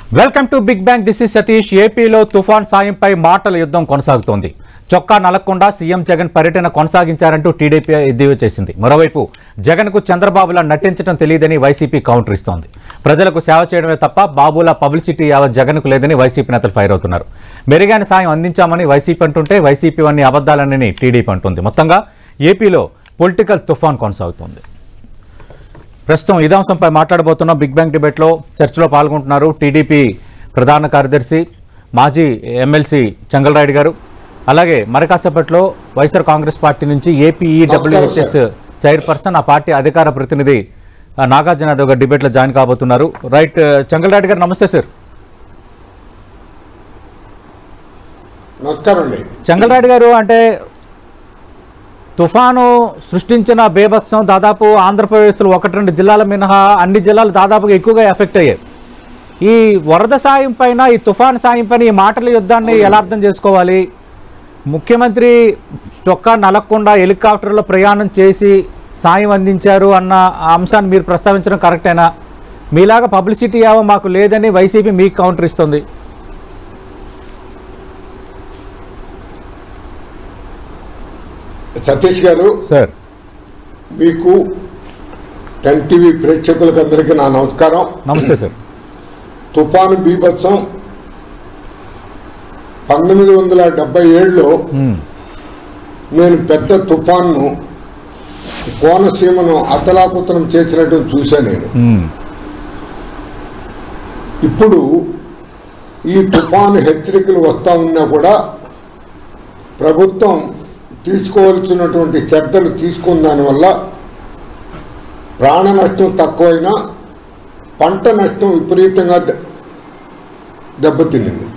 Welcome to big bang this is Satish ఏపీలో తుఫాన్ సాయంపై మాటల యుద్ధం కొనసాగుతోంది చొక్కా నలక్కుండా సీఎం జగన్ పర్యటన కొనసాగించారంటూ టీడీపీ ఎద్దేవా చేసింది మరోవైపు జగన్కు చంద్రబాబులా నటించడం తెలియదని వైసీపీ కౌంటర్ ఇస్తోంది ప్రజలకు సేవ చేయడమే తప్ప బాబులా పబ్లిసిటీ యావత్ జగన్కు లేదని వైసీపీ నేతలు ఫైర్ అవుతున్నారు మెరుగైన సాయం అందించామని వైసీపీ అంటుంటే వైసీపీ అన్ని అబద్దాలనని టీడీపీ అంటుంది మొత్తంగా ఏపీలో పొలిటికల్ తుఫాన్ కొనసాగుతోంది ప్రస్తుతం ఇదే అంశంపై మాట్లాడబోతున్నాం బిగ్ బ్యాంగ్ డిబేట్లో చర్చలో పాల్గొంటున్నారు టీడీపీ ప్రధాన కార్యదర్శి మాజీ ఎమ్మెల్సీ చెంగల్రాయుడు గారు అలాగే మరకాసేపట్లో వైఎస్ఆర్ కాంగ్రెస్ పార్టీ నుంచి ఏపీఈడబ్ల్యూహెచ్ఎస్ చైర్పర్సన్ ఆ పార్టీ అధికార ప్రతినిధి ఆ, నాగార్జున యాదవ్ గారు డిబేట్లో జాయిన్ కాబోతున్నారు రైట్ చెంగల్రాయుడు గారు నమస్తే సార్ నమస్కారం అండి చెంగల్రాయుడు గారు అంటే తుఫాను సృష్టించిన బేభత్సం దాదాపు ఆంధ్రప్రదేశ్లో ఒకటి రెండు జిల్లాల మినహా అన్ని జిల్లాలు దాదాపుగా ఎక్కువగా ఎఫెక్ట్ అయ్యాయి ఈ వరద సాయం పైన ఈ తుఫాను సాయం పైన ఈ మాటల యుద్ధాన్ని ఎలా అర్థం చేసుకోవాలి ముఖ్యమంత్రి చొక్కా నలక్కుండా హెలికాప్టర్లో ప్రయాణం చేసి సాయం అందించారు అన్న ఆ అంశాన్ని మీరు ప్రస్తావించడం కరెక్టేనా మీలాగా పబ్లిసిటీ ఏవో మాకు లేదని వైసీపీ మీకు కౌంటర్ ఇస్తుంది సతీష్ గారు సార్ మీకు టెన్ టీవీ ప్రేక్షకులకు అందరికీ నా నమస్కారం నమస్తే సార్ తుఫాను బీభత్సం పంతొమ్మిది వందల డెబ్బై ఏడులో ఉమ్, నేను పెద్ద తుఫాన్ను కోనసీమను అతలాకుతలం చేసినట్టు చూశాను నేను ఉమ్, ఇప్పుడు ఈ తుఫాను హెచ్చరికలు వస్తా ఉన్నా కూడా ప్రభుత్వం తీసుకోవాల్సినటువంటి చర్యలు తీసుకున్న దానివల్ల ప్రాణ నష్టం తక్కువైనా పంట నష్టం విపరీతంగా దె- దెబ్బతిన్నింది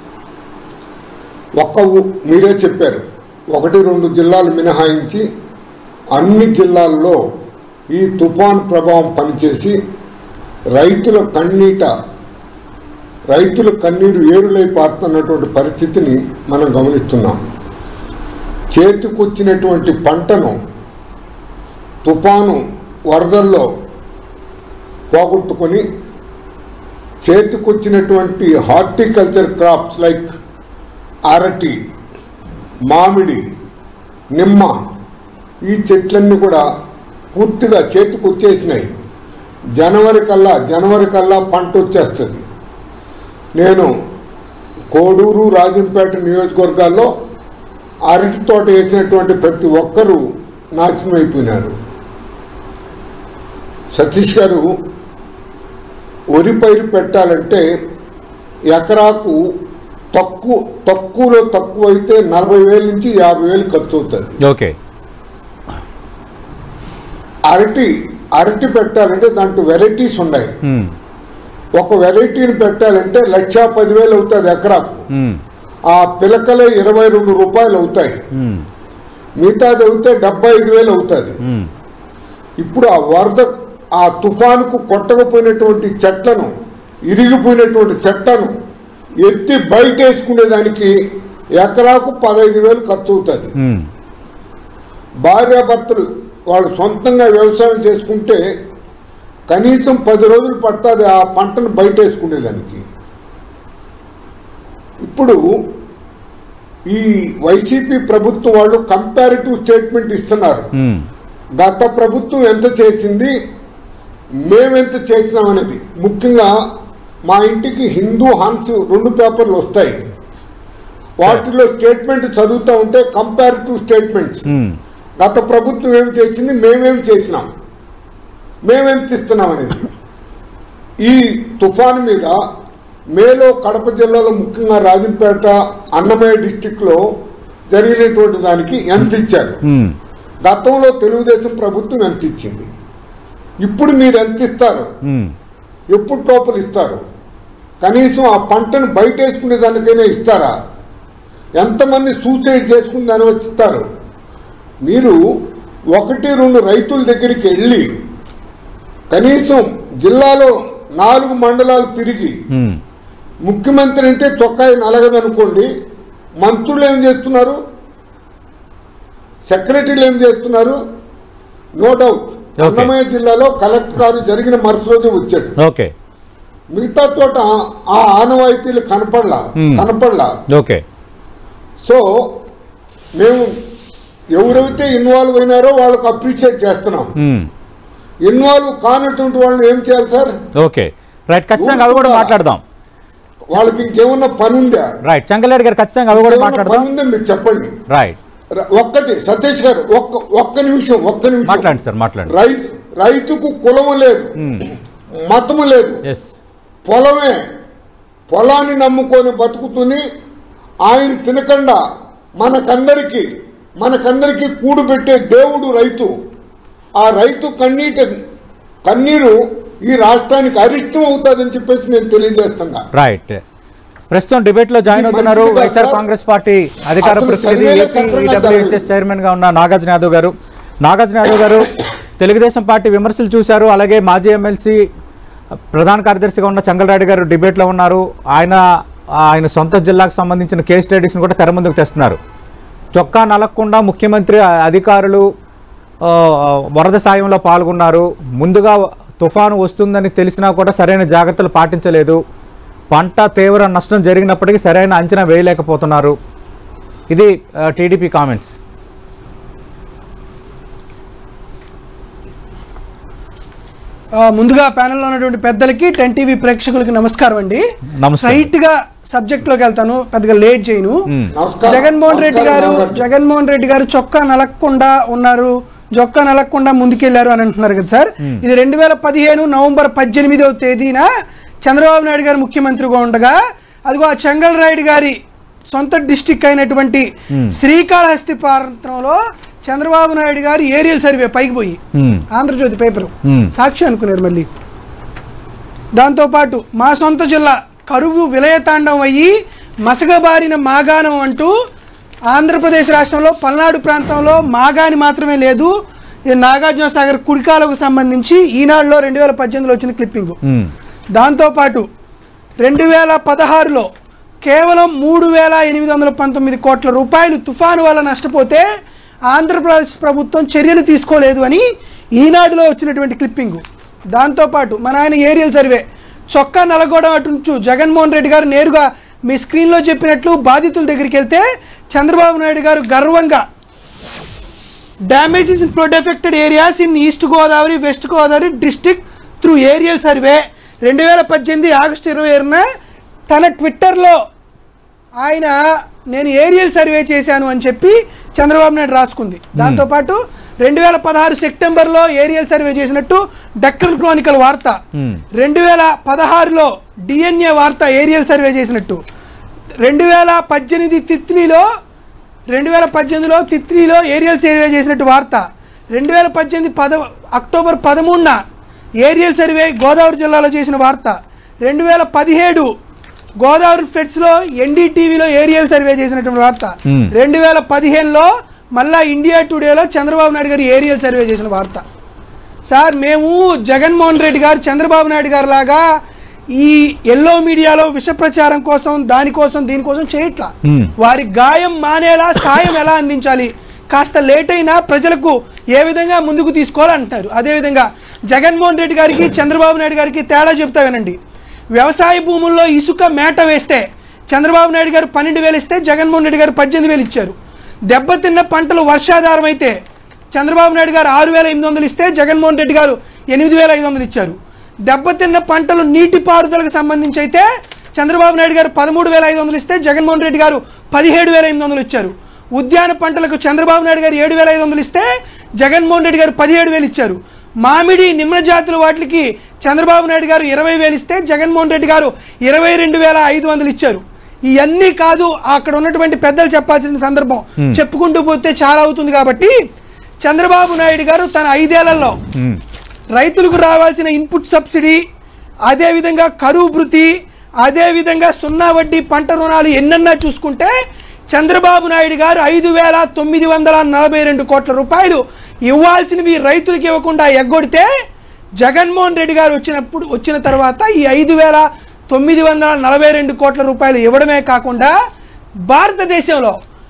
ఒక్క ఊ- మీరే చెప్పారు ఒకటి రెండు జిల్లాలు మినహాయించి అన్ని జిల్లాల్లో ఈ తుఫాన్ ప్రభావం పనిచేసి రైతుల కన్నీట రైతుల కన్నీరు ఏరులై పారుతున్నటువంటి పరిస్థితిని మనం గమనిస్తున్నాం చేతికొచ్చినటువంటి పంటను తుఫాను వరదల్లో పోగొట్టుకొని చేతికొచ్చినటువంటి హార్టికల్చర్ క్రాప్స్ లైక్ అరటి మామిడి నిమ్మ ఈ చెట్లన్నీ కూడా పూర్తిగా చేతికొచ్చేసినాయి జనవరి కల్లా జనవరి కల్లా పంట వచ్చేస్తుంది నేను కోడూరు రాజంపేట నియోజకవర్గాల్లో అరటి తోట వేసినటువంటి ప్రతి ఒక్కరూ నాశనం అయిపోయినారు సతీష్ గారు వరి పైరు పెట్టాలంటే ఎకరాకు తక్కువ తక్కువలో తక్కువ అయితే నలభై వేల నుంచి యాభై వేలు ఖర్చు అవుతుంది ఓకే అరటి అరటి పెట్టాలంటే దాంట్లో వెరైటీస్ ఉన్నాయి ఉమ్, ఒక వెరైటీని పెట్టాలంటే లక్ష పదివేలు అవుతుంది ఎకరాకు ఉమ్, ఆ పిలకలే ఇరవై రెండు రూపాయలు అవుతాయి ఉమ్, మిగతాది అవుతే డెబ్బై ఐదు వేలు అవుతుంది ఉమ్, ఇప్పుడు ఆ వరద ఆ తుఫానుకు కొట్టకపోయినటువంటి చెట్లను ఇరిగిపోయినటువంటి చెట్లను ఎత్తి బయట వేసుకునేదానికి ఎకరాకు పదహైదు వేలు ఖర్చు అవుతుంది ఉమ్, భార్యాభర్తలు వాళ్ళు సొంతంగా వ్యవసాయం చేసుకుంటే కనీసం పది రోజులు పడుతుంది ఆ పంటను బయట వేసుకునేదానికి ఇప్పుడు ఈ వైసీపీ ప్రభుత్వం వాళ్ళు కంపారిటివ్ స్టేట్మెంట్ ఇస్తున్నారు ఉమ్, గత ప్రభుత్వం ఎంత చేసింది మేమెంత చేసినాం అనేది ముఖ్యంగా మా ఇంటికి హిందూ హన్స్ రెండు పేపర్లు వస్తాయి వాటిలో స్టేట్మెంట్ చదువుతూ ఉంటే కంపారిటివ్ స్టేట్మెంట్స్ ఉమ్, గత ప్రభుత్వం ఏం చేసింది మేమేం చేసినాం మేమెంత ఇస్తున్నాం అనేది ఈ తుఫాను మీద మేలో కడప జిల్లాలో ముఖ్యంగా రాజంపేట అన్నమయ్య డిస్టిక్లో జరిగినటువంటి దానికి ఎంత ఇచ్చారు ఉమ్, గతంలో తెలుగుదేశం ప్రభుత్వం ఎంత ఇచ్చింది ఇప్పుడు మీరు ఎంత ఇస్తారు ఉమ్, ఎప్పుడు టోపలు ఇస్తారు కనీసం ఆ పంటను బయట వేసుకునే దానికైనా ఇస్తారా ఎంతమంది సూసైడ్ చేసుకుని దాని వచ్చి ఇస్తారు మీరు ఒకటి రెండు రైతుల దగ్గరికి వెళ్ళి కనీసం జిల్లాలో నాలుగు మండలాలు తిరిగి ఉమ్, ముఖ్యమంత్రి అంటే చొక్కాయి నలగదనుకోండి మంత్రులు ఏం చేస్తున్నారు సెక్రటరీలు ఏం చేస్తున్నారు నో డౌట్ Okay. అన్నమయ్య జిల్లాలో కలెక్టర్ గారు జరిగిన మరుసటి రోజు వచ్చాడు ఓకే మిగతా చోట ఆ ఆనవాయితీలు కనపడలా Hmm. కనపడలా ఓకే సో మేము ఎవరైతే ఇన్వాల్వ్ అయినారో వాళ్ళకు అప్రిషియేట్ చేస్తున్నాం ఉమ్. ఇన్వాల్వ్ కానటువంటి వాళ్ళని ఏం చేయాలి సార్ ఓకే రైట్ ఖచ్చితంగా అవి కూడా కూడా- మాట్లాడదాం వాళ్ళకి ఇంకేమన్నా పని ఉందా రైట్ చంగలేడు గారు ఖచ్చితంగా అవి కూడా ఇంకేమన్నా మాట్లాడదాం పని ఉందా మీరు చెప్పండి రైట్ ర- ఒక్కటి సతీష్ గారు ఒక్క ఒక్క నిమిషం ఒక్క నిమిషం మాట్లాడండి సార్ మాట్లాడండి రైతు రైతుకు కులము లేదు మతము లేదు ఎస్ పొలమే పొలాన్ని నమ్ముకొని బతుకుతుని ఆయన తినకుండా మనకందరికి మనకందరికి కూడు పెట్టే దేవుడు రైతు ఆ రైతు కన్నీట కన్నీరు ఈ రాష్ట్రానికి అరిష్టం అవుతుందని చెప్పేసి నేను తెలియజేస్తున్నా రైట్ ప్రస్తుతం డిబేట్ లో జాయిన్ ఇది అవుతున్నారు మంచిది కాదు వైఎస్ఆర్ సార్. కాంగ్రెస్ పార్టీ అధికార అసలు ప్రతినిధి సర్వేలే సక్రమంగా డబ్ల్యూహెచ్ఎస్ చైర్మన్ గా ఉన్న నాగార్జున యాదవ్ గారు నాగార్జున యాదవ్ గారు తెలుగుదేశం పార్టీ విమర్శలు చూశారు అలాగే మాజీ ఎమ్మెల్సీ ప్రధాన కార్యదర్శిగా ఉన్న చంగలరాయుడు గారు డిబేట్ లో ఉన్నారు ఆయన ఆయన సొంత జిల్లాకు సంబంధించిన కేస్ స్టడీస్ కూడా తెర ముందుకు తెస్తున్నారు చొక్కా నలగకుండా ముఖ్యమంత్రి అధికారులు ఆ, వరద సాయంలో పాల్గొన్నారు ముందుగా తుఫాను వస్తుందని తెలిసినా కూడా సరైన జాగ్రత్తలు పాటించలేదు పంట తీవ్ర నష్టం జరిగినప్పటికీ సరైన అంచనా వేయలేకపోతున్నారు ఇది టీడీపీ కామెంట్స్ ఆ, ముందుగా ప్యానెల్లో ఉన్నటువంటి పెద్దలకి టెన్ టీవీ ప్రేక్షకులకి నమస్కారం అండి నమస్కారం. స్ట్రైట్ గా సబ్జెక్ట్ లోకి వెళ్తాను పెద్దగా లేట్ చేయను మ్మ్. నమస్కారం. జగన్మోహన్ రెడ్డి నమస్కారం, గారు నాగార్జున. జగన్మోహన్ రెడ్డి గారు చొక్కా నలగకుండా ఉన్నారు చొక్కా నలగకుండా ముందుకెళ్లారు అని అంటున్నారు కదా సార్ ఇది రెండు వేల పదిహేను నవంబర్ పద్దెనిమిదవ తేదీన చంద్రబాబు నాయుడు గారు ముఖ్యమంత్రిగా ఉండగా అదిగో ఆ చెంగల్ రాయుడు గారి సొంత డిస్టిక్ అయినటువంటి శ్రీకాళహస్తి ప్రాంతంలో చంద్రబాబు నాయుడు గారు ఏరియల్ సర్వే పైకి పోయి మ్మ్. ఆంధ్రజ్యోతి పేపరు మ్మ్. సాక్షి అనుకున్నారు మళ్ళీ దాంతోపాటు మా సొంత జిల్లా కరువు విలయతాండం అయ్యి మసగబారిన మాగాణం అంటూ ఆంధ్రప్రదేశ్ రాష్ట్రంలో పల్నాడు ప్రాంతంలో మాగాని మాత్రమే లేదు ఇది నాగార్జున సాగర్ కుడికాలకు సంబంధించి ఈనాడులో రెండు వేల పద్దెనిమిదిలో వచ్చిన క్లిప్పింగ్ మ్మ్. దాంతోపాటు రెండు వేల పదహారులో కేవలం మూడు వేల ఎనిమిది వందల పంతొమ్మిది కోట్ల రూపాయలు తుఫాను వల్ల నష్టపోతే ఆంధ్రప్రదేశ్ ప్రభుత్వం చర్యలు తీసుకోలేదు అని ఈనాడులో వచ్చినటువంటి క్లిప్పింగ్ దాంతోపాటు మన ఆయన ఏరియల్ సర్వే చొక్కా నలగొడం అటు నుంచి జగన్మోహన్ రెడ్డి గారు నేరుగా మీ స్క్రీన్లో చెప్పినట్లు బాధితుల దగ్గరికి వెళ్తే చంద్రబాబు నాయుడు గారు గర్వంగా damages in flood affected areas in East Godavari West Godavari district through aerial survey రెండు వేల పద్దెనిమిది ఆగస్టు ఇరవై ఆరున తన ట్విట్టర్లో ఆయన నేను ఏరియల్ సర్వే చేశాను అని చెప్పి చంద్రబాబు నాయుడు రాసుకుంది దాంతోపాటు రెండు వేల పదహారు సెప్టెంబర్లో ఏరియల్ సర్వే చేసినట్టు డక్కన్ క్రానికల్ వార్త Hmm. రెండు వేల పదహారులో డిఎన్ఏ వార్త ఏరియల్ సర్వే చేసినట్టు రెండు వేల పద్దెనిమిది తిత్లీలో రెండు వేల పద్దెనిమిదిలో తిత్లీలో ఏరియల్ సర్వే చేసినట్టు వార్త రెండు వేల పద్దెనిమిది పద అక్టోబర్ పదమూడున ఏరియల్ సర్వే గోదావరి జిల్లాలో చేసిన వార్త రెండు వేల పదిహేడు గోదావరి ఫ్రెడ్స్లో ఎన్డీటీవీలో ఏరియల్ సర్వే చేసినటువంటి వార్త Hmm. రెండు వేల పదిహేనులో మళ్ళా ఇండియా టుడేలో చంద్రబాబు నాయుడు గారు ఏరియల్ సర్వే చేసిన వార్త సార్ మేము జగన్మోహన్ రెడ్డి గారు చంద్రబాబు నాయుడు గారు లాగా ఈ ఎల్లో మీడియాలో విష ప్రచారం కోసం దానికోసం దీనికోసం చేయట్లా Hmm. వారి గాయం మానేలా సాయం ఎలా అందించాలి కాస్త లేట్ అయినా ప్రజలకు ఏ విధంగా ముందుకు తీసుకోవాలంటారు అదేవిధంగా జగన్మోహన్ రెడ్డి గారికి చంద్రబాబు నాయుడు గారికి తేడా చెప్తా వినండి వ్యవసాయ భూముల్లో ఇసుక మేట వేస్తే చంద్రబాబు నాయుడు గారు పన్నెండు వేలు ఇస్తే జగన్మోహన్ రెడ్డి గారు పద్దెనిమిది వేలు ఇచ్చారు దెబ్బతిన్న పంటలు వర్షాధారం అయితే చంద్రబాబు నాయుడు గారు ఆరు వేల ఎనిమిది వందలు ఇస్తే జగన్మోహన్ రెడ్డి గారు ఎనిమిది వేల ఐదు వందలు ఇచ్చారు దెబ్బతిన్న పంటలు నీటిపారుదలకు సంబంధించి అయితే చంద్రబాబు నాయుడు గారు పదమూడు వేల ఐదు వందలు ఇస్తే జగన్మోహన్ రెడ్డి గారు పదిహేడు వేల ఎనిమిది వందలు ఇచ్చారు ఉద్యాన పంటలకు చంద్రబాబు నాయుడు గారు ఏడు వేల ఐదు వందలు ఇస్తే జగన్మోహన్ రెడ్డి గారు పదిహేడు వేలు ఇచ్చారు మామిడి నిమ్న జాతుల వాటికి చంద్రబాబు నాయుడు గారు ఇరవై వేలు ఇస్తే జగన్మోహన్ రెడ్డి గారు ఇరవై రెండు వేల ఐదు వందలు ఇచ్చారు ఇవన్నీ కాదు అక్కడ ఉన్నటువంటి పెద్దలు చెప్పాల్సిన సందర్భం చెప్పుకుంటూ పోతే చాలా అవుతుంది కాబట్టి చంద్రబాబు నాయుడు గారు తన ఐదేళ్లలో మ్మ్. రైతులకు రావాల్సిన ఇన్పుట్ సబ్సిడీ అదేవిధంగా కరువు భృతి అదేవిధంగా సున్నా వడ్డీ పంట రుణాలు ఎన్నన్నా చూసుకుంటే చంద్రబాబు నాయుడు గారు ఐదు వేల తొమ్మిది వందల నలభై రెండు కోట్ల రూపాయలు ఇవ్వాల్సినవి రైతులకు ఇవ్వకుండా ఎగ్గొడితే జగన్మోహన్ రెడ్డి గారు వచ్చినప్పుడు వచ్చిన తర్వాత ఈ ఐదు వేల తొమ్మిది వందల నలభై రెండు కోట్ల రూపాయలు ఇవ్వడమే కాకుండా భారతదేశంలో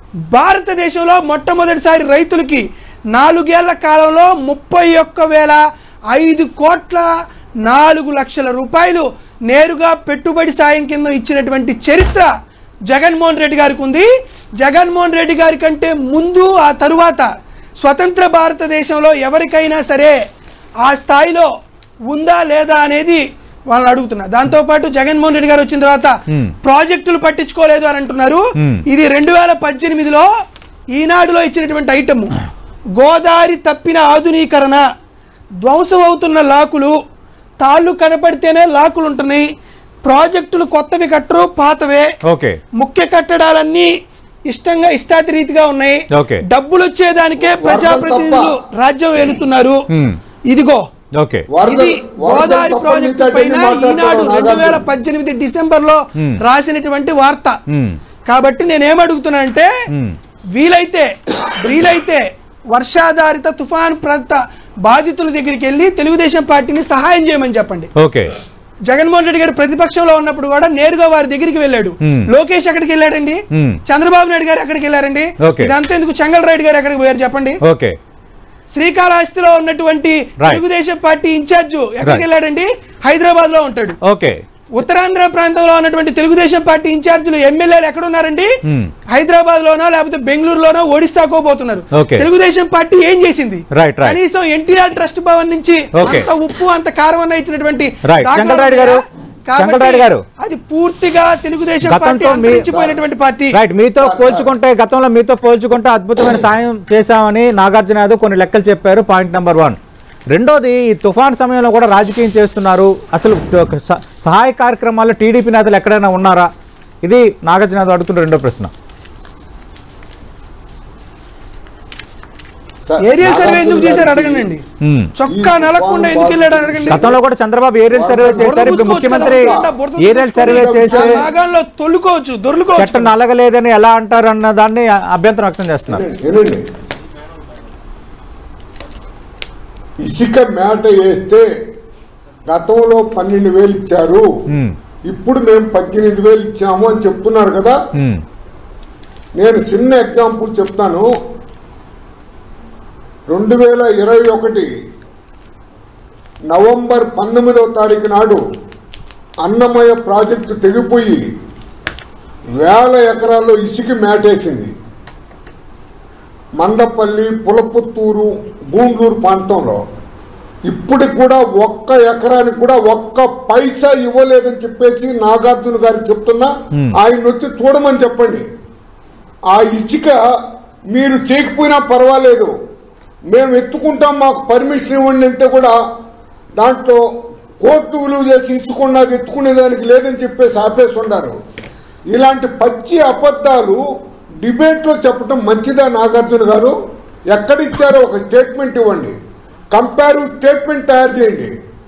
భారతదేశంలో మొట్టమొదటిసారి రైతులకి నాలుగేళ్ల కాలంలో ముప్పై ఒక్క వేల ఐదు కోట్ల నాలుగు లక్షల రూపాయలు నేరుగా పెట్టుబడి సాయం కింద ఇచ్చినటువంటి చరిత్ర జగన్మోహన్ రెడ్డి గారికి ఉంది జగన్మోహన్ రెడ్డి గారి కంటే ముందు ఆ తరువాత స్వతంత్ర భారతదేశంలో ఎవరికైనా సరే ఆ స్థాయిలో ఉందా లేదా అనేది వాళ్ళని అడుగుతున్నా దాంతోపాటు జగన్మోహన్ రెడ్డి గారు వచ్చిన తర్వాత Hmm. ప్రాజెక్టులు పట్టించుకోలేదు అని అంటున్నారు Hmm. ఇది రెండు వేల పద్దెనిమిదిలో ఈనాడులో ఇచ్చినటువంటి ఐటమ్ గోదావరి తప్పిన ఆధునీకరణ ధ్వంసం అవుతున్న లాకులు తాళ్ళు కనపడితేనే లాకులు ఉంటున్నాయి ప్రాజెక్టులు కొత్తవి కట్టరు పాతవే ఓకే ముఖ్య కట్టడాలన్నీ ఇష్టంగా ఇష్టాతిరీతిగా ఉన్నాయి Okay. డబ్బులు వచ్చేదానికే ప్రజాప్రతినిధులు రాజ్యం వెళుతున్నారు Hmm. ఇదిగో ఓకే వరద ఇది వరదలు గోదావరి తప్ప ప్రాజెక్టు మిగతా పైన అన్ని ఈనాడు మాట్లాడుతున్నాం రెండు వేల నాగార్జున. పద్దెనిమిది డిసెంబర్ లో Hmm. రాసినటువంటి వార్త Hmm. కాబట్టి నేనేమడుగుతున్నానంటే Hmm. వీలైతే వీలైతే వర్షాధారిత తుఫాన్ ప్రాంత బాధితుల దగ్గరికి వెళ్ళి తెలుగుదేశం పార్టీని సహాయం చేయమని చెప్పండి ఓకే జగన్మోహన్ రెడ్డి గారు ప్రతిపక్షంలో ఉన్నప్పుడు కూడా నేరుగా వారి దగ్గరికి వెళ్ళాడు Hmm. లోకేష్ ఎక్కడికి వెళ్ళాడండి Hmm. చంద్రబాబు నాయుడు గారు ఎక్కడికి వెళ్ళారండి Okay. ఇదంతా ఎందుకు చెంగల్ గారు ఎక్కడికి పోయారు చెప్పండి ఓకే శ్రీకాళహస్తిలో ఉన్నటువంటి Right. తెలుగుదేశం పార్టీ ఇన్ఛార్జ్ ఎక్కడికి Right. వెళ్ళాడండి హైదరాబాద్ లో ఉంటాడు ఓకే ఉత్తరాంధ్ర ప్రాంతంలో ఉన్నటువంటి తెలుగుదేశం పార్టీ ఇన్ఛార్జీలు ఎమ్మెల్యేలు ఎక్కడ ఉన్నారండి Hmm. హైదరాబాద్ లోనో లేకపోతే బెంగళూరులోనో ఒడిశాకో పోతున్నారు Okay. తెలుగుదేశం పార్టీ ఏం చేసింది Right, right. కనీసం ఎన్టీఆర్ ట్రస్ట్ భవన్ నుంచి Okay. అంత ఉప్పు అంత కారం అన్న ఇచ్చినటువంటి Right. దాఖలాలు చంద్రబాబు గారు, ఉన్నాయా? కాబట్టి చంద్రబాబు గారు. అది పూర్తిగా తెలుగుదేశం పార్టీ గతంతో మీ- అంతరించిపోయినటువంటి పార్టీ రైట్ మీతో పోల్చుకుంటే గతంలో మీతో పోల్చుకుంటే అద్భుతమైన సాయం చేశామని నాగార్జున యాదవ్ కొన్ని లెక్కలు చెప్పారు పాయింట్ నెంబర్ వన్ రెండోది ఈ తుఫాన్ సమయంలో కూడా రాజకీయం చేస్తున్నారు అసలు ఒక స- సహాయ కార్యక్రమాల్లో టీడీపీ నేతలు ఎక్కడైనా ఉన్నారా ఇది నాగార్జున యాదవ్ అడుగుతున్న రెండో ప్రశ్న సార్, ఏరియల్ సర్వే ఎందుకు నాగార్జున చేశారు గారికి అడగండి మ్మ్. చొక్కా ఈ నలగకుండా ఎందుకు వెళ్ళాడు అడగండి గతంలో కూడా చంద్రబాబు ఏరియల్ సర్వే చేశారు ఇప్పుడు ముఖ్యమంత్రి ఏరియల్ సర్వే చేసి ఆ భాగంలో తొలుకోవచ్చు దొర్లుకోవచ్చు చట్టం నలగలేదని ఎలా అంటారు అన్న దాన్ని అభ్యంతరం వ్యక్తం చేస్తున్నారు వినండి ఇసుక మేట వేస్తే గతంలో పన్నెండు వేలు ఇచ్చారు మ్మ్. ఇప్పుడు మేము పద్దెనిమిది వేలు ఇచ్చాము అని చెప్తున్నారు కదా మ్మ్. నేను చిన్న ఎగ్జాంపుల్ చెప్తాను రెండు వేల ఇరవై ఒకటి నవంబర్ పంతొమ్మిదవ తారీఖు నాడు అన్నమయ్య ప్రాజెక్టు తెగిపోయి వేల ఎకరాల్లో ఇసుక మేటేసింది మందపల్లి పులపుత్తూరు గూండ్లూరు ప్రాంతంలో ఇప్పటికి కూడా ఒక్క ఎకరానికి కూడా ఒక్క పైసా ఇవ్వలేదని చెప్పేసి నాగార్జున గారికి చెప్తున్నా Hmm. ఆయన వచ్చి చూడమని చెప్పండి ఆ ఇసుక మీరు చేయకపోయినా పర్వాలేదు మేము ఎత్తుకుంటాం మాకు పర్మిషన్ ఇవ్వండి అంటే కూడా దాంట్లో కోర్టు విలువ చేసి ఇచ్చుకున్నా అది ఎత్తుకునేదానికి లేదని చెప్పేసి ఆపేసి ఉన్నారు ఇలాంటి పచ్చి అబద్ధాలు డిబేట్లో చెప్పడం మంచిదా నాగార్జున గారు ఎక్కడిచ్చారో ఒక స్టేట్మెంట్ ఇవ్వండి కంపారివ్ స్టేట్మెంట్ తయారు చేయండి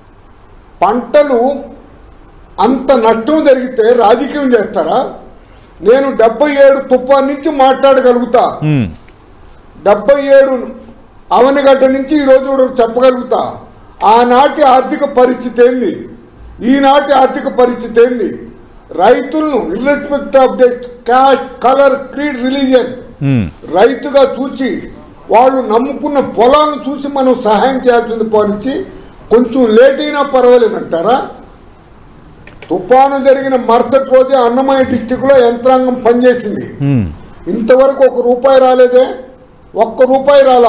పంటలు అంత నష్టం జరిగితే రాజకీయం చేస్తారా నేను డెబ్బై ఏడు తుఫాన్ నుంచి మాట్లాడగలుగుతా మ్మ్. డెబ్బై ఏడు అవనిగడ్డ నుంచి ఈ రోజు వరకు చెప్పగలుగుతా ఆనాటి ఆర్థిక పరిస్థితి ఏంది ఈనాటి ఆర్థిక పరిస్థితి ఏంది రైతులను irrespective of the caste colour creed religion మ్మ్. రైతుగా చూసి వాళ్ళు నమ్ముకున్న పొలాలను చూసి మనం సహాయం చేయాల్సింది పోనిచ్చి కొంచెం లేట్ అయినా పర్వాలేదంటారా తుఫాను జరిగిన మరుసటి రోజే అన్నమయ్య డిస్టిక్ లో యంత్రాంగం పనిచేసింది మ్మ్. ఇంతవరకు ఒక రూపాయి రాలేదే ఒక్క రూపాయి రాలా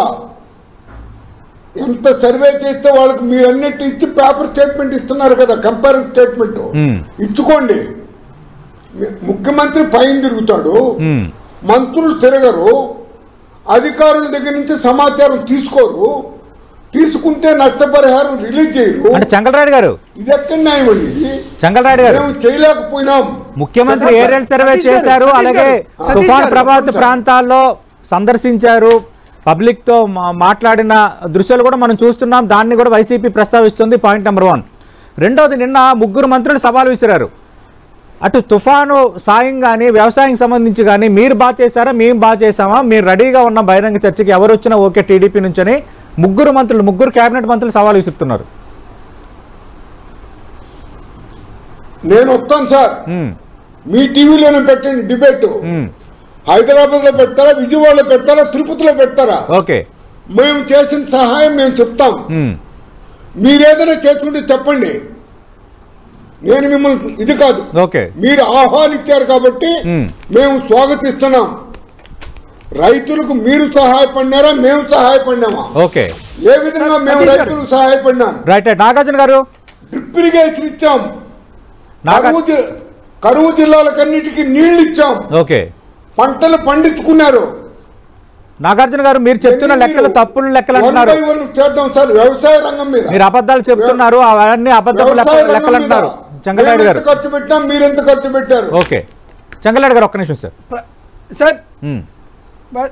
ఎంత సర్వే చేస్తే వాళ్ళకి మీరు అన్నిటి ఇచ్చి పేపర్ స్టేట్మెంట్ ఇస్తున్నారు కదా కంపేర్ స్టేట్మెంట్ మ్మ్. ఇచ్చుకోండి మి- ముఖ్యమంత్రి పైన తిరుగుతాడు మ్మ్. మంత్రులు తిరగరు అధికారుల దగ్గర నుంచి సమాచారం తీసుకోరు తీసుకుంటే నష్టపరిహారం రిలీజ్ చేయరు అంటే చంగలరాయుడు గారు ఇది ఎక్కడ న్యాయం అండి ఇది చంగలరాయుడు గారు మేము చేయలేకపోయినాం ముఖ్యమంత్రి చెప్పండి. ఏరియల్ సర్వే సతీష్ గారు, చేశారు సతీష్ అలాగే గారు, సతీష్ తుఫాన్ గారు, ప్రభావిత చెప్పండి సార్. ప్రాంతాల్లో సందర్శించారు పబ్లిక్ తో మా- మాట్లాడిన దృశ్యాలు కూడా మనం చూస్తున్నాం దాన్ని కూడా వైసీపీ ప్రస్తావిస్తుంది పాయింట్ నెంబర్ వన్ రెండోది నిన్న ముగ్గురు మంత్రులు సవాల్ విసిరారు అటు తుఫాను సాయం కానీ వ్యవసాయం సంబంధించి కానీ మీరు బాగా చేశారా మేము బాగా చేశామా మీరు రెడీగా ఉన్న బహిరంగ చర్చకి ఎవరు వచ్చినా ఓకే టీడీపీ నుంచని ముగ్గురు మంత్రులు ముగ్గురు కేబినెట్ మంత్రులు సవాల్ విసురుతున్నారు నేను వస్తాను సార్ ఉమ్, మీ టీవీలోనే పెట్టండి డిబేట్ ఉమ్, హైదరాబాద్ లో పెడతారా విజయవాడలో పెడతారా తిరుపతిలో పెడతారా ఓకే మేము చేసిన సహాయం మేము చెప్తాం ఉమ్, మీరేదైనా చేసుకుంటే చెప్పండి నేను మిమ్మల్ని ఇది కాదు ఓకే మీరు ఆహ్వానించారు కాబట్టి మ్మ్. మేము స్వాగతిస్తున్నాం రైతులకు మీరు సహాయపడినారా మేము సహాయపడినామా ఓకే ఏ విధంగా మేము సతీష్ గారు. రైతులకు సహాయపడినాం రైట్ రైట్ నాగార్జున గారు డ్రిప్ ఇరిగేషన్ ఇచ్చాం నాగా కరువు జి- కరువు జిల్లాలకన్నిటికీ నీళ్లు ఇచ్చాం ఓకే పంటలు పండించుకున్నారు నాగార్జున గారు మీరు చెప్తున్న ఎన్ని లెక్కలు మీరు తప్పులు లెక్కలు one అంటున్నారు by one చేద్దాం సార్ వ్యవసాయ రంగం మీద మీరు అబద్ధాలు చెప్తున్నారు అవన్నీ అబద్ధపు వ్యవసాయ లెక్కలు రంగం లెక్కలు మీద అంటున్నారు మేము చంగలనాయుడు ఎంత గారు ఖర్చు పెట్టాం మీరు ఎంత ఖర్చు పెట్టారు ఓకే చంగలనాయుడు గారు ఒక్క నిమిషం సార్ ప్ర- సార్ ఉమ్, బ-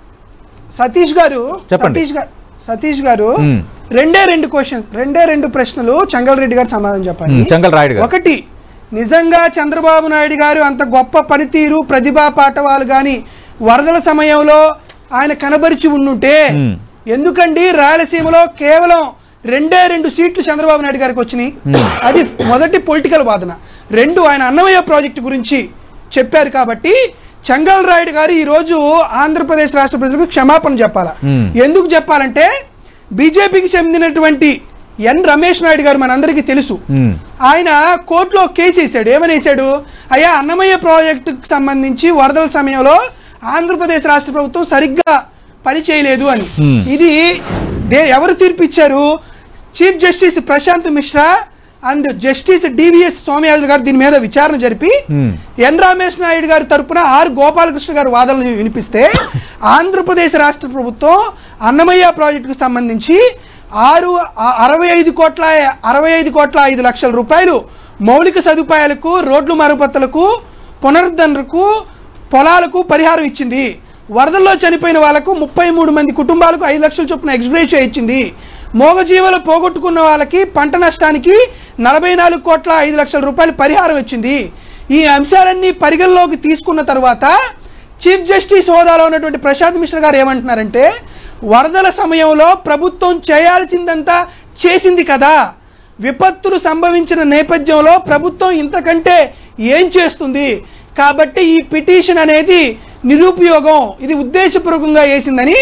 సతీష్ గారు చెప్పండి. సతీష్ గారు సతీష్ గారు మ్మ్. రెండే రెండు క్వశ్చన్ రెండే రెండు ప్రశ్నలు చంగల్ రెడ్డి గారు సమాధానం చెప్పాలి ఉమ్, చంగల్ రాయుడు గారు ఒకటి నిజంగా చంద్రబాబు నాయుడు గారు అంత గొప్ప పనితీరు ప్రతిభా పాఠవాలు గాని వరదల సమయంలో ఆయన కనబరిచి ఉండుంటే మ్మ్. ఎందుకండి రాయలసీమలో కేవలం రెండే రెండు సీట్లు చంద్రబాబు నాయుడు గారికి వచ్చినాయి అది మొదటి పొలిటికల్ వాదన రెండు ఆయన అన్నమయ్య ప్రాజెక్టు గురించి చెప్పారు కాబట్టి చంగల్ రాయుడు గారు ఈ రోజు ఆంధ్రప్రదేశ్ రాష్ట్ర ప్రజలకు క్షమాపణ చెప్పాలా మ్మ్. ఎందుకు చెప్పాలంటే బీజేపీకి చెందినటువంటి ఎన్ రమేష్ నాయుడు గారు మనందరికీ తెలుసు ఉమ్, ఆయన కోర్టులో కేసు వేసాడు ఏమని వేసాడు అయ్యా అన్నమయ్య ప్రాజెక్టుకు సంబంధించి వరదల సమయంలో ఆంధ్రప్రదేశ్ రాష్ట్ర ప్రభుత్వం సరిగ్గా పని చేయలేదు అని Hmm. ఇది దే- ఎవరు తీర్పు ఇచ్చారు chief justice Prashant Mishra and justice DVS Somayajulu garu దీని మీద విచారణ జరిపి Hmm. ఎన్ రమేష్ నాయుడు గారి తరపున ఆర్ గోపాలకృష్ణ గారు వాదనలు వినిపిస్తే ఆంధ్రప్రదేశ్ రాష్ట్ర ప్రభుత్వం అన్నమయ్య ప్రాజెక్టుకు సంబంధించి ఆరు ఆ- అరవై ఐదు కోట్ల అరవై ఐదు కోట్ల ఐదు లక్షల రూపాయలు మౌలిక సదుపాయాలకు రోడ్లు మరమ్మతులకు పునరుద్ధరణకు పొలాలకు పరిహారం ఇచ్చింది వరదల్లో చనిపోయిన వాళ్ళకు ముప్పై మూడు మంది కుటుంబాలకు ఐదు లక్షల చొప్పున ఎక్స్గ్రేషియా ఇచ్చింది మోగజీవులు పోగొట్టుకున్న వాళ్ళకి పంట నష్టానికి నలభై నాలుగు కోట్ల ఐదు లక్షల రూపాయలు పరిహారం ఇచ్చింది ఈ అంశాలన్నీ పరిగణలోకి తీసుకున్న తర్వాత చీఫ్ జస్టిస్ హోదాలో ఉన్నటువంటి ప్రశాంత్ మిశ్రా గారు ఏమంటున్నారంటే వరదల సమయంలో ప్రభుత్వం చేయాల్సిందంతా చేసింది కదా విపత్తులు సంభవించిన నేపథ్యంలో ప్రభుత్వం ఇంతకంటే ఏం చేస్తుంది కాబట్టి ఈ పిటిషన్ అనేది నిరుపయోగం ఇది ఉద్దేశపూర్వకంగా వేసిందని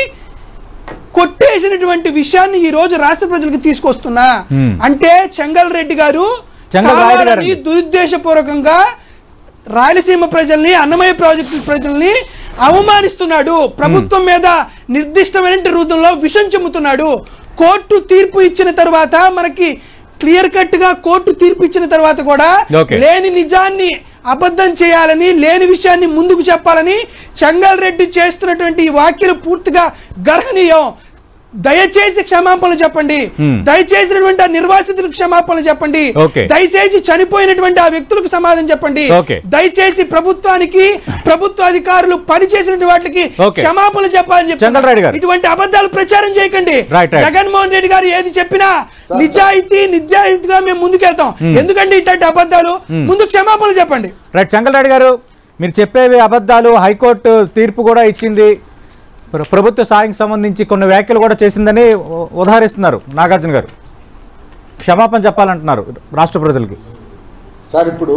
కొట్టేసినటువంటి విషయాన్ని ఈ రోజు రాష్ట్ర ప్రజలకు తీసుకొస్తున్నా Hmm. అంటే చెంగల్ రెడ్డి గారు చెంగల్ రాయుడు గారు కావాలని దురుద్దేశపూర్వకంగా రాయలసీమ ప్రజల్ని అన్నమయ్య ప్రాజెక్టు ప్రజల్ని అవమానిస్తున్నాడు ప్రభుత్వం మీద నిర్దిష్టమైన రూపంలో విషం చెమ్ముతున్నాడు కోర్టు తీర్పు ఇచ్చిన తర్వాత మనకి క్లియర్ కట్ గా కోర్టు తీర్పు ఇచ్చిన తర్వాత కూడా Okay. లేని నిజాన్ని అబద్ధం చేయాలని లేని విషయాన్ని ముందుకు చెప్పాలని చంగల్ రెడ్డి చేస్తున్నటువంటి ఈ వ్యాఖ్యలు పూర్తిగా గర్హనీయం దయచేసి క్షమాపణలు చెప్పండి Hmm. దయచేసినటువంటి ఆ నిర్వాసితులకు క్షమాపణలు చెప్పండి Okay. దయచేసి చనిపోయినటువంటి ఆ వ్యక్తులకు సమాధానం చెప్పండి Okay. దయచేసి ప్రభుత్వానికి ప్రభుత్వ అధికారులు పనిచేసిన వాటికి Okay. క్షమాపణలు చెప్పాలని చెప్తున్నా. చంద్రరాయుడు గారు. ఇటువంటి అబద్ధాలు ప్రచారం చేయకండి Right, right. జగన్మోహన్ రెడ్డి గారు ఏది చెప్పినా సార్, నిజాయితీ నిజాయితీగా మేము ముందుకెళ్తాం ఎందుకంటే ఇట్లాంటి అబద్ధాలు ముందు క్షమాపణలు చెప్పండి రైట్ చంగలరాయుడు గారు మీరు చెప్పేవి అబద్ధాలు హైకోర్టు తీర్పు కూడా ఇచ్చింది ప్ర- ప్రభుత్వ సాయంకి సంబంధించి కొన్ని వ్యాఖ్యలు కూడా చేసిందని ఉ- ఉదాహరిస్తున్నారు నాగార్జున గారు క్షమాపణ చెప్పాలంటున్నారు రాష్ట్ర ప్రజలకి సార్ ఇప్పుడు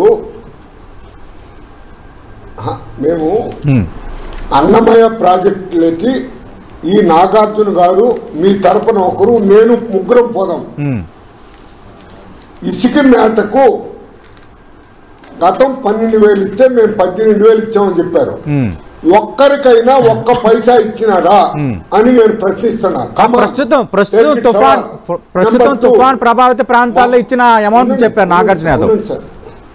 హ, మేము ఉమ్, అన్నమయ్య ప్రాజెక్టులకి ఈ నాగార్జున గారు మీ తరపున ఒకరు నేను ముగ్గురం పోదాం ఉమ్, ఇసుక మేటకు గతం పన్నెండు వేలు ఇస్తే మేము పద్దెనిమిది వేలు ఇచ్చామని చెప్పారు ఉమ్. ఒక్కరికైనా ఒక్క పైసా ఇచ్చినారా Hmm. అని నేను ప్రశ్నిస్తున్నా Come on. ప్రస్తుతం ప్రస్తుతం Take it తుఫాన్ సవాల్. ప్ర- ప్రస్తుతం Number two. తుఫాన్ ప్రభావిత ప్రాంతాల్లో ఇచ్చిన అమౌంట్ ఉండండి, చెప్పారు నాగార్జున యాదవ్ ఉండండి సార్.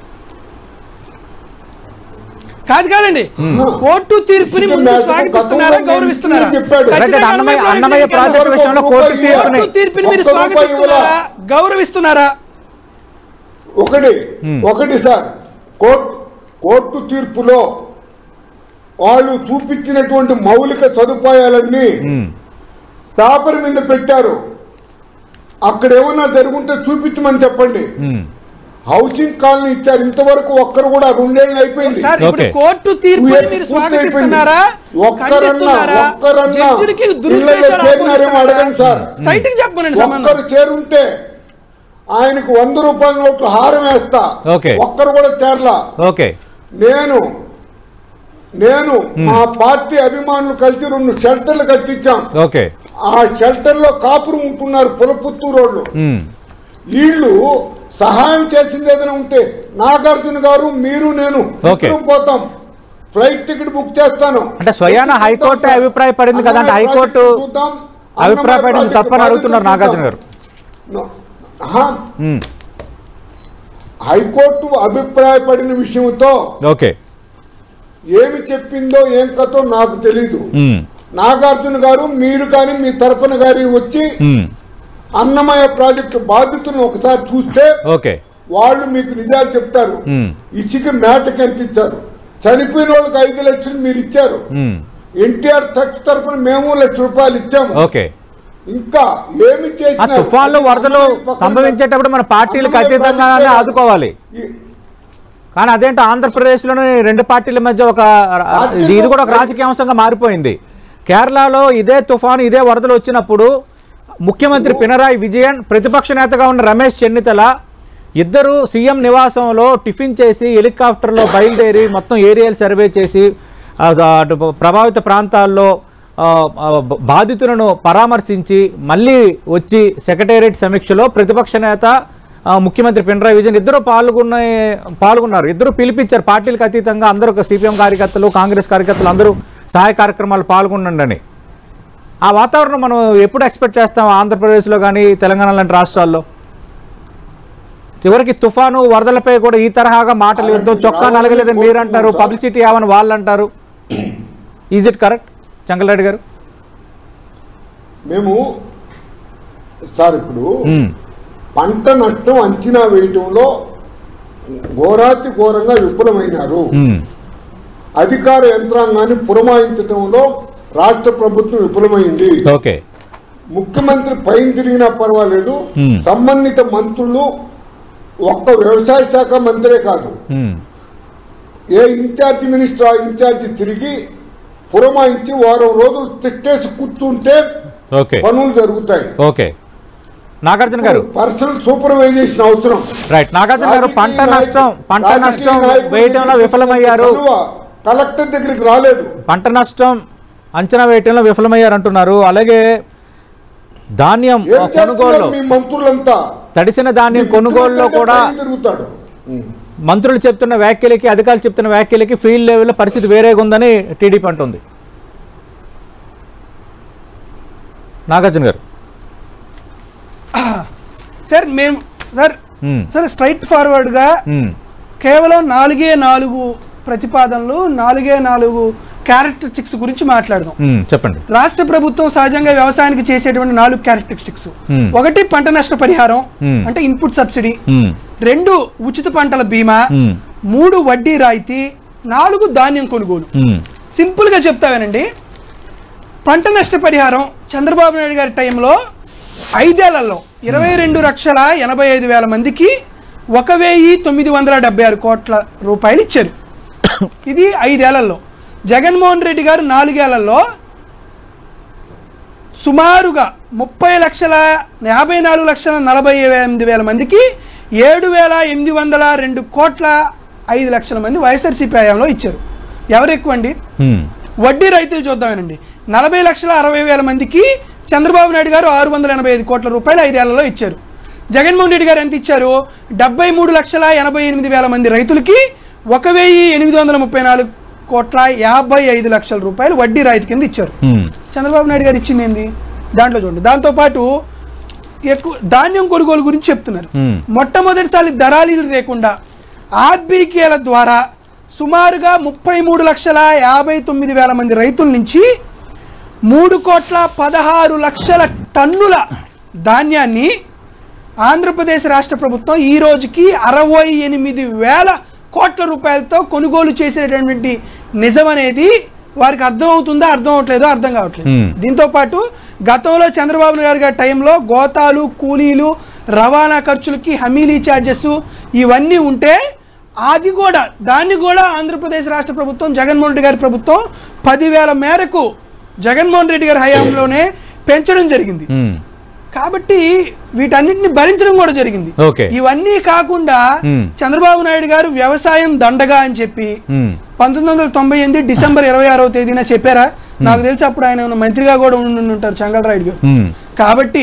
కాదు కాదండి కోర్టు తీర్పుని ఇసుక ముందు మేరకు స్వాగతిస్తున్నారా గతంలో గౌరవిస్తున్నారా నేను చెప్పాడు. ఖచ్చితంగా right, Annamayya- Annamayya Annamayya project project విషయంలో ఒక్క కోర్టు రూపాయి తీర్పుని కోర్టు తీర్పుని మీరు ఒక్క రూపాయి స్వాగతిస్తున్నారా గౌరవిస్తున్నారా ఒకటి ఒకటి సార్ కోర్టు కోర్టు తీర్పులో వాళ్ళు చూపించినటువంటి మౌలిక సదుపాయాలన్నీ ఉమ్, పేపర్ మీద పెట్టారు అక్కడ ఏమన్నా జరుగుంటే చూపించమని చెప్పండి ఉమ్. హౌసింగ్ కాలనీ ఇచ్చారు ఇంతవరకు ఒక్కరు కూడా రెండేళ్ళు అయిపోయింది సార్ ఇప్పుడు ఓకే. కోర్టు తీర్పుని పూర్తి మీరు అయిపోయింది. స్వాగతిస్తున్నారా ఒక్కరన్నా ఖండిస్తున్నారా? ఒక్కరన్నా జడ్జిలకి ఇళ్ళలో దురుద్దేశాలు చేరినారేమో అడగండి సార్ స్ట్రైట్ గా చెప్పమనండి సంబంధం ఒక్కరు చేరుంటే ఆయనకు వంద రూపాయల నోట్లు హారం వేస్తా ఓకే. ఒక్కరు కూడా చేరలా ఓకే నేను నేను మా పార్టీ అభిమానులు కలిసి రెండు షెల్టర్లు కట్టించాం ఓకే ఆ షెల్టర్ లో కాపురం ఉంటున్నారు పులపుత్తూరు వాళ్ళు ఉమ్, వీళ్ళు సహాయం చేసింది ఏదైనా ఉంటే నాగార్జున గారు మీరు నేను ఓకే. ఇద్దరం పోతాం ఫ్లైట్ టికెట్ బుక్ చేస్తాను అంటే స్వయాన హైకోర్టే అభిప్రాయపడింది కదా అంటే అన్నమయ్య హైకోర్టు ప్రాజెక్టు చూద్దాం. అన్నమయ్య అభిప్రాయపడింది ప్రాజెక్టు తప్పని అడుగుతున్నారు బాధ్యతలు నాగార్జున గారు నో. ఆహా, ఉమ్, హైకోర్టు అభిప్రాయపడిన విషయంతో ఓకే ఏమి చెప్పిందో ఏం కథో నాకు తెలీదు ఉమ్, నాగార్జున గారు మీరు కానీ మీ తరఫున గారి వచ్చి ఉమ్, అన్నమయ్య ప్రాజెక్టు బాధితులను ఒకసారి చూస్తే ఓకే వాళ్ళు మీకు నిజాలు చెప్తారు ఉమ్, ఇసుక మేటకి ఎంత ఇచ్చారు చనిపోయిన వాళ్ళకి ఐదు లక్షలు మీరు ఇచ్చారు ఉమ్, ఎన్టీఆర్ ట్రస్ట్ తరఫున మేము లక్ష రూపాయలు ఇచ్చాము ఓకే ఇంకా ఏమి ఆ చేసినా తుఫాన్లు అది వరదలు అన్నమయ్య పక్కన సంభవించేటప్పుడు మన పార్టీలకు అన్నమయ్య అతీతంగానే ప్రాజెక్టే ఆదుకోవాలి ఈ- కానీ అదేంటో ఆంధ్రప్రదేశ్లోని రెండు పార్టీల మధ్య ఒక ఇది ఇది కూడా ఒక రాజకీయ అంశంగా మారిపోయింది కేరళలో ఇదే తుఫాను ఇదే వరదలు వచ్చినప్పుడు ముఖ్యమంత్రి పినరాయి విజయన్ ప్రతిపక్ష నేతగా ఉన్న రమేష్ చెన్నితల ఇద్దరు సీఎం నివాసంలో టిఫిన్ చేసి హెలికాప్టర్లో బయలుదేరి మొత్తం ఏరియల్ సర్వే చేసి ఆ, అటు ప్రభావిత ప్రాంతాల్లో ఆ, ఆ, బాధితులను పరామర్శించి మళ్ళీ వచ్చి సెక్రటేరియట్ సమీక్షలో ప్రతిపక్ష నేత ఆ, ముఖ్యమంత్రి పినరాయి విజయన్ ఇద్దరు పాల్గొన్న పాల్గొన్నారు ఇద్దరు పిలిపించారు పార్టీలకు అతీతంగా అందరూ సిపిఎం కార్యకర్తలు కాంగ్రెస్ కార్యకర్తలు అందరూ సహాయ కార్యక్రమాలు పాల్గొనండి ఆ వాతావరణం మనం ఎప్పుడు ఎక్స్పెక్ట్ చేస్తాం ఆంధ్రప్రదేశ్లో కానీ తెలంగాణ లాంటి రాష్ట్రాల్లో చివరికి తుఫాను వరదలపై కూడా ఈ తరహాగా మాటలు అలాంటి యుద్ధం చొక్కా రావాలని నలగలేదని మీరు అంటారు కోరుకుంటున్నాం సార్. పబ్లిసిటీ ఏమని వాళ్ళు అంటారు ఈజ్ ఇట్ కరెక్ట్ చంగలరెడ్డి గారు మేము సార్ ఇప్పుడు ఉమ్, పంట నష్టం అంచనా వేయటంలో ఘోరాతి ఘోరంగా విఫలమైనారు ఉమ్, అధికార యంత్రాంగాన్ని పురమాయించడంలో రాష్ట్ర ప్రభుత్వం విఫలమైంది ఓకే ముఖ్యమంత్రి పైన తిరిగినా పర్వాలేదు Hmm. సంబంధిత మంత్రులు ఒక్క వ్యవసాయ శాఖ మంత్రే కాదు ఉమ్, ఏ ఇన్ఛార్జి మినిస్టర్ ఆ ఇన్ఛార్జి తిరిగి పురమాయించి వారం రోజులు తిట్టేసి కూర్చుంటే ఓకే పనులు జరుగుతాయి ఓకే నాగార్జున గారు పర్సనల్ సూపర్వైజేషన్ అవసరం రైట్ నాగార్జున గారు పంట రాజకీయ నష్టం నాయకులు- పంట రాజకీయ నష్టం నాయకులు వేయటంలో విఫలమయ్యారు చలువ కలెక్టర్ దగ్గరికి రాలేదు పంట నష్టం అంచనా వేయటంలో విఫలమయ్యారు అంటున్నారు అలాగే ధాన్యం ఏం ఆ, కొనుగోలు చేస్తున్నారు మీ మంత్రులంతా తడిసిన ధాన్యం కొనుగోలులో ముఖ్యమంత్రి కూడా పైన తిరుగుతాడు మంత్రులు చెప్తున్న వ్యాఖ్యలకి అధికారులు చెప్తున్న వ్యాఖ్యలకి ఫీల్డ్ లెవెల్లో పరిస్థితి వేరేగా ఉందని టీడీపీ అంటుంది నాగార్జున గారు సార్ మేము సార్ ఉమ్, సార్ స్ట్రైట్ ఫార్వర్డ్గా ఉమ్, కేవలం నాలుగే నాలుగు ప్రతిపాదనలు నాలుగే నాలుగు క్యారెక్టరిస్టిక్స్ గురించి మాట్లాడదాం ఉమ్, చెప్పండి రాష్ట్ర ప్రభుత్వం సహజంగా వ్యవసాయానికి చేసేటువంటి నాలుగు క్యారెక్టరిస్టిక్స్ Hmm. ఒకటి పంట నష్ట పరిహారం Hmm. అంటే ఇన్పుట్ సబ్సిడీ ఉమ్, రెండు ఉచిత పంటల బీమా Hmm. మూడు వడ్డీ రాయితీ నాలుగు ధాన్యం కొనుగోలు ఉమ్, సింపుల్ గా చెప్తావేనండి పంట నష్ట పరిహారం చంద్రబాబు నాయుడు గారి టైంలో ఐదేళ్లలో ఇరవై రెండు లక్షల ఎనభై ఐదు వేల మందికి ఒక వెయ్యి తొమ్మిది వందల డెబ్బై ఆరు కోట్ల రూపాయలు ఇచ్చారు ఇది ఐదేళ్లలో జగన్మోహన్ రెడ్డి గారు నాలుగేళ్లలో సుమారుగా ముప్పై లక్షల యాభై నాలుగు లక్షల నలభై ఎనిమిది వేల మందికి ఏడు వేల ఎనిమిది వందల రెండు కోట్ల ఐదు లక్షల మంది వైఎస్ఆర్సీపీ హయాంలో ఇచ్చారు ఎవరు ఎక్కువ అండి ఉమ్, వడ్డీ రైతులు చూద్దామేనండి నలభై లక్షల అరవై వేల మందికి చంద్రబాబు నాయుడు గారు ఆరు వందల ఎనభై ఐదు కోట్ల రూపాయలు ఐదేళ్లలో ఇచ్చారు జగన్మోహన్ రెడ్డి గారు ఎంత ఇచ్చారు డెబ్బై మూడు లక్షల ఎనభై ఎనిమిది వేల మంది రైతులకి ఒక వెయ్యి ఎనిమిది వందల ముప్పై నాలుగు కోట్ల యాభై ఐదు లక్షల రూపాయలు వడ్డీ రాయితీ కింద ఇచ్చారు ఉమ్, చంద్రబాబు నాయుడు గారు ఇచ్చింది ఏంది దాంట్లో చూడండి దాంతోపాటు ఎక్కువ ధాన్యం కొనుగోలు గురించి చెప్తున్నారు Hmm. మొట్టమొదటిసారి దళాలీలు లేకుండా ఆర్బీకేల ద్వారా సుమారుగా ముప్పై మూడు లక్షల యాభై తొమ్మిది వేల మంది రైతుల నుంచి మూడు కోట్ల పదహారు లక్షల టన్నుల ధాన్యాన్ని ఆంధ్రప్రదేశ్ రాష్ట్ర ప్రభుత్వం ఈ రోజుకి అరవై ఎనిమిది వేల కోట్ల రూపాయలతో కొనుగోలు చేసేటటువంటి నిజం అనేది వారికి అర్థం అవుతుందా అర్థం అవట్లేదో అర్థం కావట్లేదు Hmm. దీంతో పాటు గతంలో చంద్రబాబు నాయుడు గారి టైంలో గోతాలు కూలీలు రవాణా ఖర్చులకి హమీలీ ఛార్జెస్ ఇవన్నీ ఉంటే అది కూడా దాన్ని కూడా ఆంధ్రప్రదేశ్ రాష్ట్ర ప్రభుత్వం జగన్మోహన్ రెడ్డి గారి ప్రభుత్వం పదివేల మేరకు జగన్మోహన్ రెడ్డి గారి హయాంలోనే పెంచడం జరిగింది ఉమ్, కాబట్టి వీటన్నిటిని భరించడం కూడా జరిగింది ఓకే. ఇవన్నీ కాకుండా Hmm. చంద్రబాబు నాయుడు గారు వ్యవసాయం దండగా అని చెప్పి ఉమ్, పంతొమ్మిది వందల తొంభై ఎనిమిది డిసెంబర్ ఇరవై ఆరవ తేదీన చెప్పారా నాకు తెలిసి అప్పుడు ఆయన ఉన్న మంత్రిగా కూడా ఉండి ఉంటారు చంగలరాయుడు గారు ఉమ్, కాబట్టి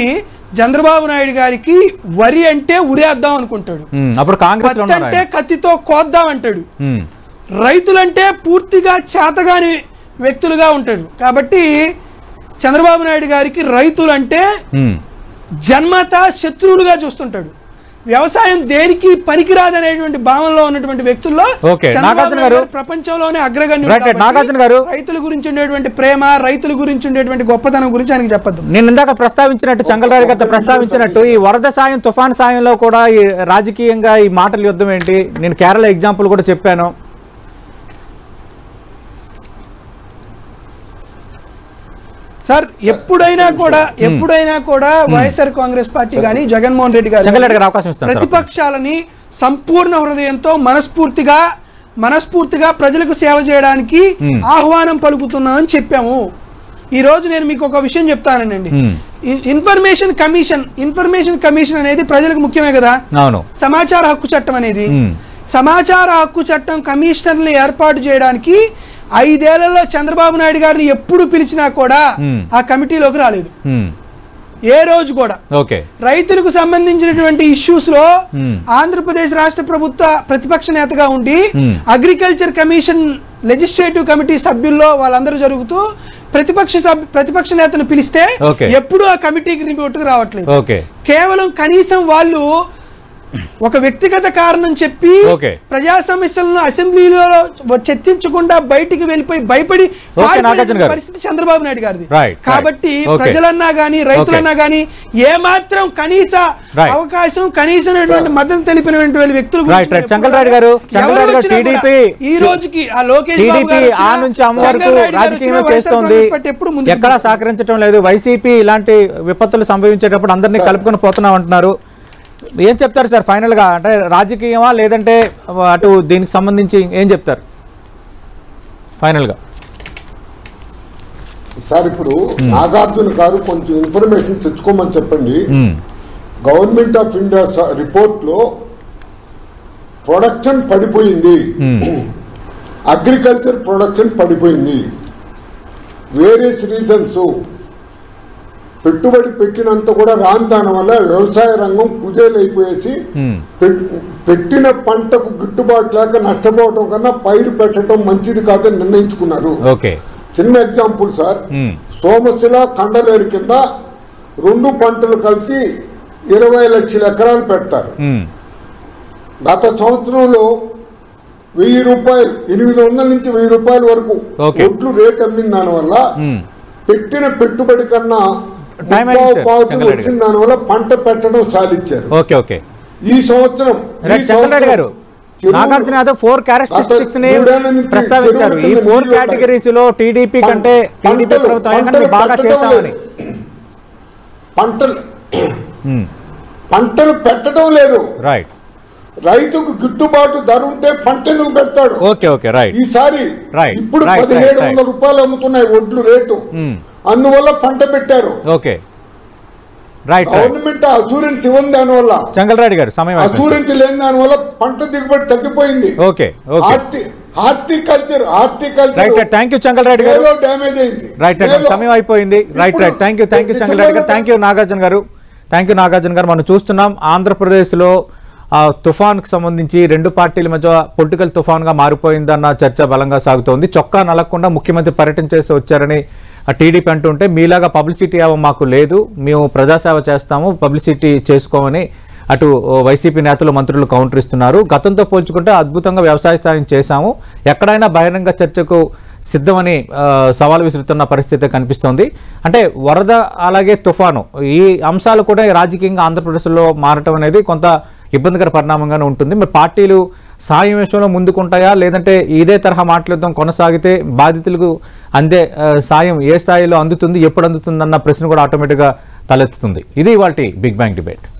చంద్రబాబు నాయుడు గారికి వరి అంటే ఉరేద్దాం అనుకుంటాడు ఉమ్, అప్పుడు కాంగ్రెస్ లో కత్తి ఉన్నారు అంటే ఆయన. కత్తితో కోద్దాం అంటాడు ఉమ్, రైతులంటే పూర్తిగా చేతగాని వ్యక్తులుగా ఉంటాడు కాబట్టి చంద్రబాబు నాయుడు గారికి రైతులంటే ఉమ్, జన్మత శత్రువులుగా చూస్తుంటాడు వ్యవసాయం దేనికి పనికిరాదనేటువంటి భావనలో ఉన్నటువంటి వ్యక్తుల్లో Okay, చంద్రబాబు నాగార్జున నాయుడు గారు. గారు ప్రపంచంలోనే అగ్రగణ్యుడు Right, right, కాబట్టి నాగార్జున గారు. రైతుల గురించి ఉండేటువంటి ప్రేమ రైతుల గురించి ఉండేటువంటి గొప్పతనం గురించి ఆయనకి చెప్పద్దు నేను ఇందాక ప్రస్తావించినట్టు చంగలరావు గారితో ప్రస్తావించినట్టు ఈ వరద సాయం తుఫాన్ సాయంలో కూడా ఈ రాజకీయంగా ఈ మాటల యుద్ధం ఏంటి నేను కేరళ ఎగ్జాంపుల్ కూడా చెప్పాను సార్ ఎప్పుడైనా కూడా ఎప్పుడైనా కూడా వైఎస్ఆర్ కాంగ్రెస్ పార్టీ కానీ జగన్మోహన్ రెడ్డి గారు చెంగలరెడ్డి గానీ గారు అవకాశం ఇస్తాను సార్. ప్రతిపక్షాలని సంపూర్ణ హృదయంతో మనస్ఫూర్తిగా మనస్ఫూర్తిగా ప్రజలకు సేవ చేయడానికి Hmm. ఆహ్వానం పలుకుతున్నామని చెప్పాము ఈ రోజు నేను మీకు ఒక విషయం చెప్తానండి Hmm. In- information commission information commission అనేది ప్రజలకు ముఖ్యమే కదా అవును సమాచార హక్కు చట్టం అనేది Hmm. సమాచార హక్కు చట్టం కమిషనర్లు ఏర్పాటు చేయడానికి ఐదేళ్లలో చంద్రబాబు నాయుడు గారిని ఎప్పుడు పిలిచినా కూడా Hmm. ఆ కమిటీలోకి రాలేదు ఉమ్, ఏ రోజు కూడా ఓకే రైతులకు సంబంధించినటువంటి ఇష్యూస్ లో Hmm. ఆంధ్రప్రదేశ్ రాష్ట్ర ప్రభుత్వ ప్రతిపక్ష నేతగా ఉండి Hmm. Agriculture commission legislative committee సభ్యుల్లో వాళ్ళందరూ జరుగుతూ ప్రతిపక్ష సభ్యు ప్రతిపక్ష నేతను పిలిస్తే Okay. ఎప్పుడు ఆ కమిటీకి రిపోర్టుకు రావట్లేదు ఓకే కేవలం కనీసం వాళ్ళు ఒక వ్యక్తిగత కారణం చెప్పి Okay. ప్రజా సమస్యలను అసెంబ్లీలో చర్చించకుండా బయటికి వెళ్ళిపోయి భయపడి పారిపోయినటువంటి నాగార్జున గారు. పరిస్థితి చంద్రబాబు నాయుడు గారిది Right, right. కాబట్టి Okay. ప్రజలన్నా గానీ రైతులన్నా గానీ ఏ మాత్రం కనీస Right. అవకాశం కనీసమైనటువంటి మద్దతు తెలిపినటువంటి వ్యక్తుల గురించి Right, right. ఎప్పుడు చంగలరాయుడు గారు, ఎవరు చంగలరాయుడు గారు వచ్చినా కూడా TDP ఈ రోజుకి ఆ లోకేష్ బాబు టీడీపీ గారు ఆ వచ్చినా, నుంచి అమ్మ వరకు చంగలరాయుడు గారు రాజకీయం వచ్చినా, వైఎస్ఆర్ చేస్తోంది కాంగ్రెస్ పార్టీ ఎప్పుడు ముందుకు ఎక్కడా నడుస్తుంది. సహకరించడం లేదు వైసీపీ ఇలాంటి విపత్తులు సంభవించేటప్పుడు అందరినీ కలుపుకొని పోతున్నాం అంటున్నారు ఏం చెప్తారు సార్ ఫైనల్ గా అంటే రాజకీయమా లేదంటే అటు దీనికి సంబంధించి ఏం చెప్తారు ఫైనల్ గా సార్ ఇప్పుడు నాగార్జున గారు కొంచెం ఇన్ఫర్మేషన్ తెచ్చుకోమని చెప్పండి ఉమ్, గవర్నమెంట్ ఆఫ్ ఇండియా స- రిపోర్ట్ లో ప్రొడక్షన్ పడిపోయింది అగ్రికల్చర్ ప్రొడక్షన్ పడిపోయింది వేరియస్ రీజన్స్ పెట్టుబడి పెట్టినంత కూడా రాని దాని వల్ల వ్యవసాయ రంగం కుదేలైపోయేసి ఉమ్, పెట్- పెట్టిన పంటకు గిట్టుబాటు లేక నష్టపోవటం కన్నా పైరు పెట్టడం మంచిది కాదని నిర్ణయించుకున్నారు ఓకే చిన్న example sir um, Somasila Kandaleru కింద రెండు పంటలు కలిసి ఇరవై లక్షల ఎకరాలు పెడతారు ఉమ్, గత సంవత్సరంలో వెయ్యి రూపాయలు ఎనిమిది వందల నుంచి వెయ్యి రూపాయల వరకు Okay. ఒడ్లు రేట్ అమ్మిన దానివల్ల ఉమ్. పెట్టిన పెట్టుబడి కన్నా Time ముప్పావు అయింది సార్, పావుతులు చంద్రరెడ్డి వచ్చిన దానివల్ల పంట పెట్టడం సాధించారు ఓకే ఓకే ఈ సంవత్సరం ఈ రైట్ చంద్రరెడ్డి గారు చెరువులు- నాగార్జున యాదవ్ ఫోర్ క్యారెక్టరిస్టిక్స్ ని గత మూడేళ్ల నుంచి ప్రస్తావించారు ఈ చెరువుల కింద ఫోర్ నీళ్లు కేటగిరీస్ లో టీడీపీ కంటే టీడీపీ పంటలు- ప్రభుత్వం కంటే పంటలు బాగా పెట్టడం చేశామని లేదు. పంటలు ఉమ్, పంటలు పెట్టడం లేదు రైట్ రైతుకు గిట్టుబాటు ధర ఉంటే పంట ఎందుకు పెడతాడు ఓకే ఓకే రైట్ ఈసారి Right, ఇప్పుడు right, పదిహేడు right, వందల రూపాయలు అమ్ముతున్నాయి ఒడ్లు రేటు ఉమ్, అందువల్ల పంట పెట్టారు okay right right government assurance ఇవ్వని దానివల్ల చంగలరాయుడు గారు సమయం అయిపోయింది. అసూరెన్స్ లేని దానివల్ల పంట దిగుబడి తగ్గిపోయింది okay okay horti horticulture horticulture right right thank you Changalarayudu garu మేలో డ్యామేజ్ అయింది రైట్ రైట్ మేలో. సమయం అయిపోయింది రైట్ ఇప్పుడు right thank you thank you డిసెంబర్లో చంద్రరెడ్డి గారు థ్యాంక్ యూ నాగార్జున గారు థ్యాంక్ యూ నాగార్జున గారు మనం చూస్తున్నాం ఆంధ్రప్రదేశ్లో ఆ తుఫాన్కు సంబంధించి రెండు పార్టీల మధ్య పొలిటికల్ తుఫాన్గా మారిపోయిందన్న చర్చ బలంగా సాగుతోంది చొక్కా నలగకుండా ముఖ్యమంత్రి పర్యటన చేసి వచ్చారని ఆ టీడీపీ అంటుంటే మీలాగా పబ్లిసిటీ ఏమో మాకు లేదు మేము ప్రజాసేవ చేస్తాము పబ్లిసిటీ చేసుకోమని అటు వైసీపీ నేతలు మంత్రులు కౌంటర్ ఇస్తున్నారు గతంతో పోల్చుకుంటే అద్భుతంగా వ్యవసాయ సాయం చేశాము ఎక్కడైనా బహిరంగ చర్చకు సిద్ధమని ఆ, సవాల్ విసురుతున్న పరిస్థితి కనిపిస్తోంది అంటే వరద అలాగే తుఫాను ఈ అంశాలు కూడా రాజకీయంగా ఆంధ్రప్రదేశ్లో మారటం అనేది కొంత ఇబ్బందికర పరిణామంగానే ఉంటుంది మరి పార్టీలు సాయం విషయంలో ముందుకుంటాయా లేదంటే ఇదే తరహా మాట్లాడడం కొనసాగితే బాధితులకు అందే ఆ, సాయం ఏ స్థాయిలో అందుతుంది ఎప్పుడు అందుతుంది అన్న ప్రశ్న కూడా ఆటోమేటిక్గా తలెత్తుతుంది ఇది ఇవాళ బిగ్ బ్యాంగ్ డిబేట్